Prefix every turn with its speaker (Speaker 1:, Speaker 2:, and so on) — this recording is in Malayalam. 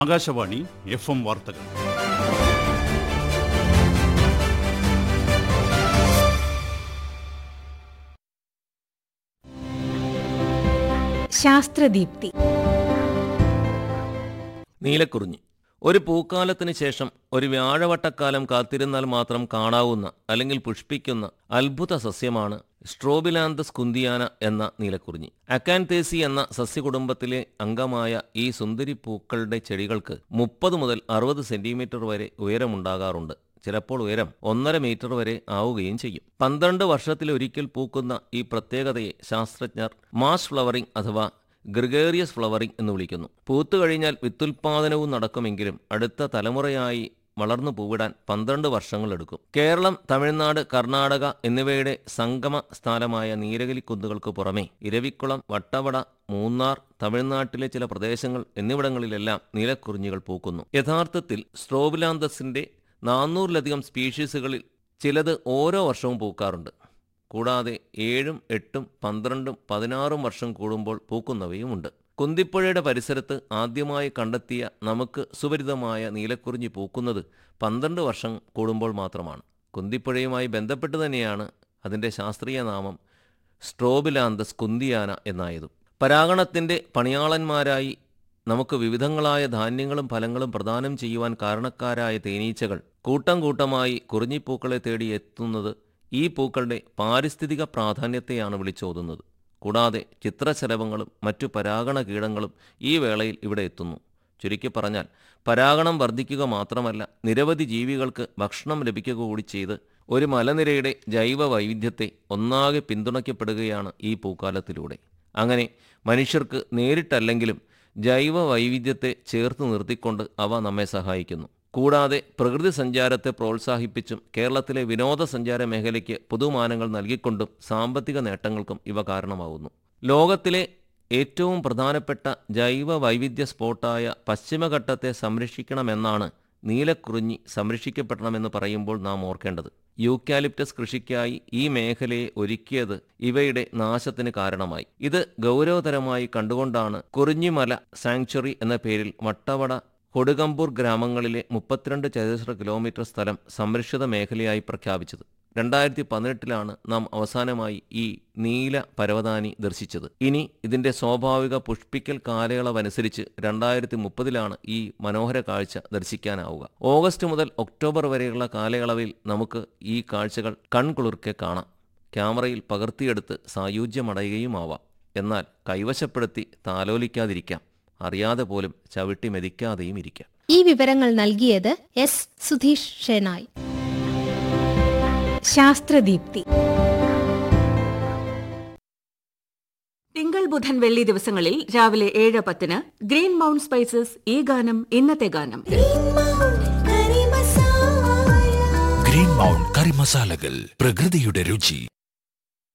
Speaker 1: ആകാശവാണി എഫ് എം വാർത്തകൾ
Speaker 2: ശാസ്ത്രദീപ്തി
Speaker 3: നീലക്കുറിഞ്ഞി ഒരു പൂക്കാലത്തിന് ശേഷം ഒരു വ്യാഴവട്ടക്കാലം കാത്തിരുന്നാൽ മാത്രം കാണാവുന്ന അല്ലെങ്കിൽ പുഷ്പിക്കുന്ന അത്ഭുത സസ്യമാണ് സ്ട്രോബിലാന്തസ് കുന്തിയാന എന്ന നീലക്കുറിഞ്ഞി അക്കാൻതേസി എന്ന സസ്യകുടുംബത്തിലെ അംഗമായ ഈ സുന്ദരി പൂക്കളുടെ ചെടികൾക്ക് മുപ്പത് മുതൽ അറുപത് സെന്റിമീറ്റർ വരെ ഉയരമുണ്ടാകാറുണ്ട് ചിലപ്പോൾ ഉയരം ഒന്നര മീറ്റർ വരെ ആവുകയും ചെയ്യും പന്ത്രണ്ട് വർഷത്തിലൊരിക്കൽ പൂക്കുന്ന ഈ പ്രത്യേകതയെ ശാസ്ത്രജ്ഞർ മാസ് ഫ്ലവറിംഗ് അഥവാ ഗ്രിഗേറിയസ് ഫ്ലവറിംഗ് എന്ന് വിളിക്കുന്നു പൂത്തു കഴിഞ്ഞാൽ വിത്തുൽപാദനവും നടക്കുമെങ്കിലും അടുത്ത തലമുറയായി വളർന്നു പൂവിടാൻ പന്ത്രണ്ട് വർഷങ്ങളെടുക്കും കേരളം തമിഴ്നാട് കർണാടക എന്നിവയുടെ സംഗമ സ്ഥലമായ നീലഗിരി കുന്നുകൾക്ക് പുറമെ ഇരവിക്കുളം വട്ടവട മൂന്നാർ തമിഴ്നാട്ടിലെ ചില പ്രദേശങ്ങൾ എന്നിവിടങ്ങളിലെല്ലാം നീലക്കുറിഞ്ഞികൾ പൂക്കുന്നു യഥാർത്ഥത്തിൽ സ്ട്രോബിലാന്തസിന്റെ നാനൂറിലധികം സ്പീഷീസുകളിൽ ചിലത് ഓരോ വർഷവും പൂക്കാറുണ്ട് കൂടാതെ ഏഴും എട്ടും പന്ത്രണ്ടും പതിനാറും വർഷം കൂടുമ്പോൾ പൂക്കുന്നവയുമുണ്ട് കുന്തിപ്പുഴയുടെ പരിസരത്ത് ആദ്യമായി കണ്ടെത്തിയ നമുക്ക് സുപരിതമായ നീലക്കുറിഞ്ഞി പൂക്കുന്നത് പന്ത്രണ്ട് വർഷം കൂടുമ്പോൾ മാത്രമാണ് കുന്തിപ്പുഴയുമായി ബന്ധപ്പെട്ട് തന്നെയാണ് അതിൻ്റെ ശാസ്ത്രീയ നാമം സ്ട്രോബിലാന്തസ് കുന്തിയാന എന്നായതും പരാഗണത്തിൻ്റെ പണിയാളന്മാരായി നമുക്ക് വിവിധങ്ങളായ ധാന്യങ്ങളും ഫലങ്ങളും പ്രദാനം ചെയ്യുവാൻ കാരണക്കാരായ തേനീച്ചകൾ കൂട്ടം കൂട്ടമായി കുറിഞ്ഞിപ്പൂക്കളെ തേടി എത്തുന്നത് ഈ പൂക്കളുടെ പാരിസ്ഥിതിക പ്രാധാന്യത്തെയാണ് വിളിച്ചോതുന്നത് കൂടാതെ ചിത്രശലഭങ്ങളും മറ്റു പരാഗണ കീടങ്ങളും ഈ വേളയിൽ ഇവിടെ എത്തുന്നു ചുരുക്കി പറഞ്ഞാൽ പരാഗണം വർദ്ധിക്കുക മാത്രമല്ല നിരവധി ജീവികൾക്ക് ഭക്ഷണം ലഭിക്കുക കൂടി ചെയ്ത് ഒരു മലനിരയുടെ ജൈവ വൈവിധ്യത്തെ ഒന്നാകെ പിന്തുണയ്ക്കപ്പെടുകയാണ് ഈ പൂക്കാലത്തിലൂടെ അങ്ങനെ മനുഷ്യർക്ക് നേരിട്ടല്ലെങ്കിലും ജൈവ വൈവിധ്യത്തെ ചേർത്ത് നിർത്തിക്കൊണ്ട് അവ നമ്മെ സഹായിക്കുന്നു കൂടാതെ പ്രകൃതി സഞ്ചാരത്തെ പ്രോത്സാഹിപ്പിച്ചും കേരളത്തിലെ വിനോദസഞ്ചാര മേഖലയ്ക്ക് പുതുമാനങ്ങൾ നൽകിക്കൊണ്ടും സാമ്പത്തിക നേട്ടങ്ങൾക്കും ഇവ കാരണമാകുന്നു ലോകത്തിലെ ഏറ്റവും പ്രധാനപ്പെട്ട ജൈവ വൈവിധ്യ സ്പോട്ടായ പശ്ചിമഘട്ടത്തെ സംരക്ഷിക്കണമെന്നാണ് നീലക്കുറിഞ്ഞി സംരക്ഷിക്കപ്പെടണമെന്ന് പറയുമ്പോൾ നാം ഓർക്കേണ്ടത് യൂക്കാലിപ്റ്റസ് കൃഷിക്കായി ഈ മേഖലയെ ഒരുക്കിയത് ഇവയുടെ നാശത്തിന് കാരണമായി ഇത് ഗൗരവതരമായി കണ്ടുകൊണ്ടാണ് കുറിഞ്ഞിമല സാങ്ച്വറി എന്ന പേരിൽ വട്ടവട കൊടുകമ്പൂർ ഗ്രാമങ്ങളിലെ മുപ്പത്തിരണ്ട് ചതുരശ്ര കിലോമീറ്റർ സ്ഥലം സംരക്ഷിത മേഖലയായി പ്രഖ്യാപിച്ചത് രണ്ടായിരത്തി പതിനെട്ടിലാണ് നാം അവസാനമായി ഈ നീല പരവതാനി ദർശിച്ചത് ഇനി ഇതിന്റെ സ്വാഭാവിക പുഷ്പിക്കൽ കാലയളവനുസരിച്ച് രണ്ടായിരത്തി മുപ്പതിലാണ് ഈ മനോഹര കാഴ്ച ദർശിക്കാനാവുക ഓഗസ്റ്റ് മുതൽ ഒക്ടോബർ വരെയുള്ള കാലയളവിൽ നമുക്ക് ഈ കാഴ്ചകൾ കൺകുളിർക്കെ കാണാം ക്യാമറയിൽ പകർത്തിയെടുത്ത് സായുജ്യമടയുകയുമാവാം എന്നാൽ കൈവശപ്പെടുത്തി താലോലിക്കാതിരിക്കാം അറിയാതെ പോലും ചവിട്ടി മെതിക്കാതെയും ഇരിക്കാം
Speaker 2: ഈ വിവരങ്ങൾ നൽകിയത് എസ് സുധീഷ് ഷെനായ് ശാസ്ത്രദീപ്തി
Speaker 4: തിങ്കൾ ബുധൻ വെള്ളി ദിവസങ്ങളിൽ രാവിലെ ഏഴ് പത്തിന് ഗ്രീൻ മൗണ്ട് സ്പൈസസ് ഈ ഗാനം ഇന്നത്തെ ഗാനം
Speaker 5: ഗ്രീൻ മൗണ്ട് കറി മസാലകൾ പ്രകൃതിയുടെ രുചി